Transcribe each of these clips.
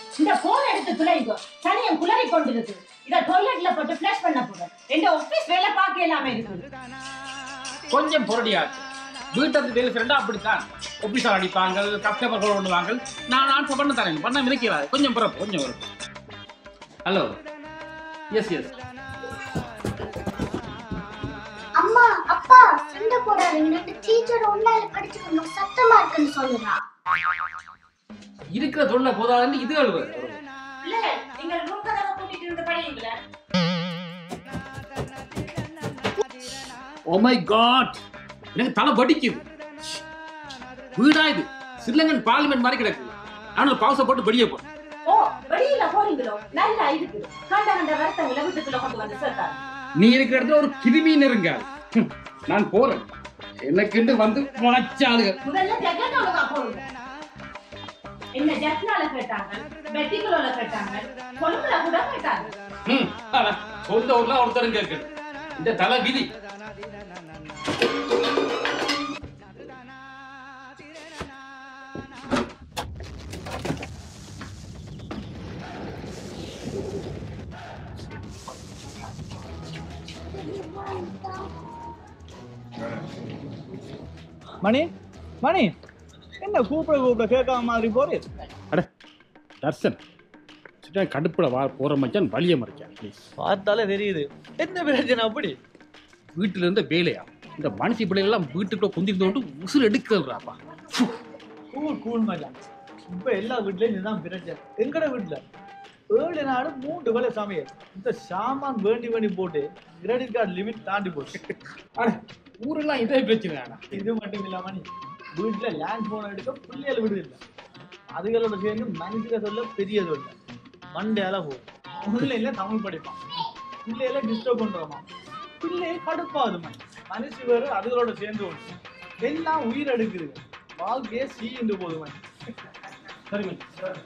இந்த போன் எடுத்து துளைங்கோ சனியம் குளறி கொண்டிருக்கு இத டாய்லெட்ல போட்டு ஃபிளஷ் பண்ண போறேன் எந்த ஆபீஸ் வேலை பார்க்க எல்லாமே இருக்குது கொஞ்சம் பொருடியாச்சு வீட்டத்து வேலை ஃப்ரெண்டா அப்படித்தான் ஆஃபீஸர் அடிப்பாங்க கஸ்டமர் பண்ணுவாங்க நான் நான் பண்ண தரேன் பண்ண மிதிக்கிறாரு கொஞ்சம் பிறப்பு கொஞ்சம் பிறப்பு ஹலோ எஸ் எஸ் அம்மா அப்பா சண்டை போடாதீங்க ரெண்டு டீச்சர் ஒன்னால படிச்சுக்கணும் சத்தமா இருக்குன்னு சொல்லுறா இருக்கிற தொல்லை போதாதுன்னு இது அழுவு இல்ல நீங்க ரூம் கதவை கூட்டிட்டு இருந்து படிங்களா ஓ மை காட் எனக்கு தலை வடிக்குது வீடா இது ஸ்ரீலங்கன் பார்லிமெண்ட் மாதிரி கிடக்கு நானும் பவுசை போட்டு வெளியே போறேன் ஓ வெளியில போறீங்களோ நல்லா இருக்கு கண்ட கண்ட வருத்தங்களை வீட்டுக்குள்ள கொண்டு வந்து சேர்த்தாரு நீ இருக்கிற இடத்துல ஒரு கிருமி நெருங்க நான் போறேன் எனக்குண்டு வந்து வளச்சாளுங்க முதல்ல ஜெகனால போடுங்க என்ன ஜெக்னால கேட்டாங்க பெட்டிக்குள்ள கேட்டாங்க கொழும்புல கூட கேட்டாங்க ம், அதான். சொந்த ஊர்ல ஒருத்தரும் கேட்குது இந்த தலை விதி மணி மணி என்ன கூப்பிட கூப்பிட கேட்காம மாதிரி போறே அட தர்சன் சின்ன கடுப்புல வா போற மச்சான் வழிய மறைக்கான் ப்ளீஸ் பார்த்தாலே தெரியுது என்ன பிரச்சனை அப்படி வீட்டுல இருந்து வேலையா இந்த மனுஷி பிள்ளைகள் எல்லாம் வீட்டுக்குள்ள குந்திட்டு வந்து உசுறு எடுக்கிறாப்பா கூல் கூல் மச்சான் இப்ப எல்லா வீட்லயும் இதுதான் பிரச்சனை எங்கட வீட்டுல ஏழு நாடு மூன்று வேலை சமையல் இந்த சாமான் வேண்டி வேண்டி போட்டு கிரெடிட் கார்டு லிமிட் தாண்டி போச்சு அட ஊரெல்லாம் இதே பிரச்சனை இது மட்டும் இல்ல மணி வீட்டுல லேண்ட் போன் எடுக்க பிள்ளைகள் விடுது இல்ல அதுகளோட சேர்ந்து மனுஷங்க சொல்ல பெரிய சொல்ல மண்டையால போகும் பிள்ளைல தமிழ் படிப்பான் பிள்ளையில டிஸ்டர்ப் பண்றோமா பிள்ளைய கடுப்பாகுது மணி மனுஷி வேறு அதுகளோட சேர்ந்து ஒன்று எல்லாம் உயிர் எடுக்குது வாழ்க்கையே சீண்டு போகுது மணி சரி மணி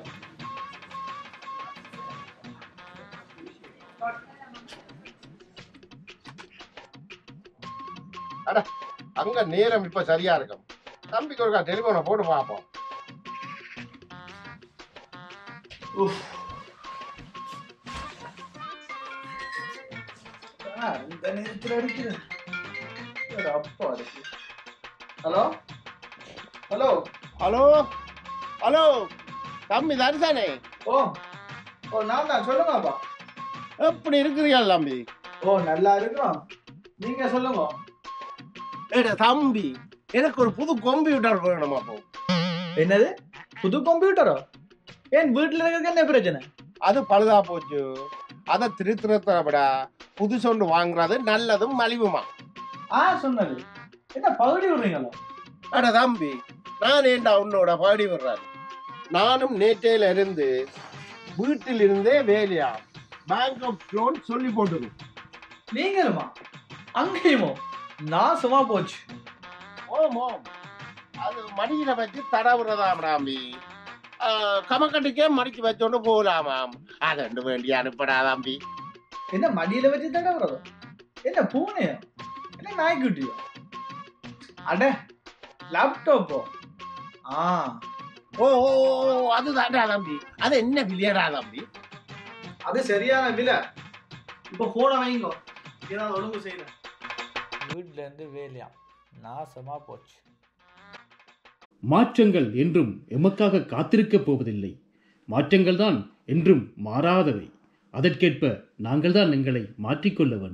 அங்க நேரம் இப்ப சரியா இருக்கும் தம்பிக்கு ஒருக்கா டெலிபோனை போட்டு பார்ப்போம் இந்த நேரத்தில் அடிக்குது ஒரு அப்பா இருக்கு ஹலோ ஹலோ ஹலோ ஹலோ தம்பி தரிசனே ஓ ஓ நான் தான் சொல்லுங்கப்பா எப்படி இருக்கிறீர்கள் தம்பி ஓ நல்லா இருக்கிறோம் நீங்க சொல்லுங்க ஏடா தம்பி எனக்கு ஒரு புது கம்ப்யூட்டர் வேணும் அப்போ என்னது புது கம்ப்யூட்டரோ ஏன் வீட்டுல இருக்க என்ன பிரச்சனை அது பழுதா போச்சு அதை திருத்திரத்தை விட புதுசு ஒன்று வாங்குறது நல்லதும் மலிவுமா ஆ சொன்னது என்ன பகுதி விடுறீங்களோ அட தம்பி நான் ஏண்டா உன்னோட பாடி விடுறாரு நானும் நேற்றையில இருந்து வீட்டில் இருந்தே வேலையா பேங்க் ஆஃப் லோன் சொல்லி போட்டுது நீங்களுமா அங்கேயுமோ நாசமா போச்சு ஓம் ஓம் அது மடியில வச்சு தடவுறதாம் ராம்பி கமக்கட்டுக்கே மடிச்சு வச்சோண்டு போகலாமாம் அதண்டு வேண்டி அனுப்படாதாம்பி என்ன மடியில வச்சு தடவுறதோ என்ன பூனையோ என்ன நாய்க்குட்டியோ அட லேப்டாப்போ ஆ ஓ ஓ ஓ, அதுதான்டா தம்பி அது என்ன விளையாடா தம்பி அது சரியான விலை இப்போ போனை வைங்கோ ஏதாவது ஒழுங்கு செய்யல வீட்ல இருந்து வேலையா நாசமா போச்சு மாற்றங்கள் என்றும் எமக்காக காத்திருக்கப் போவதில்லை மாற்றங்கள் தான் என்றும் மாறாதவை அதற்கேற்ப நாங்கள் தான் எங்களை மாற்றிக்கொள்ள வேண்டும்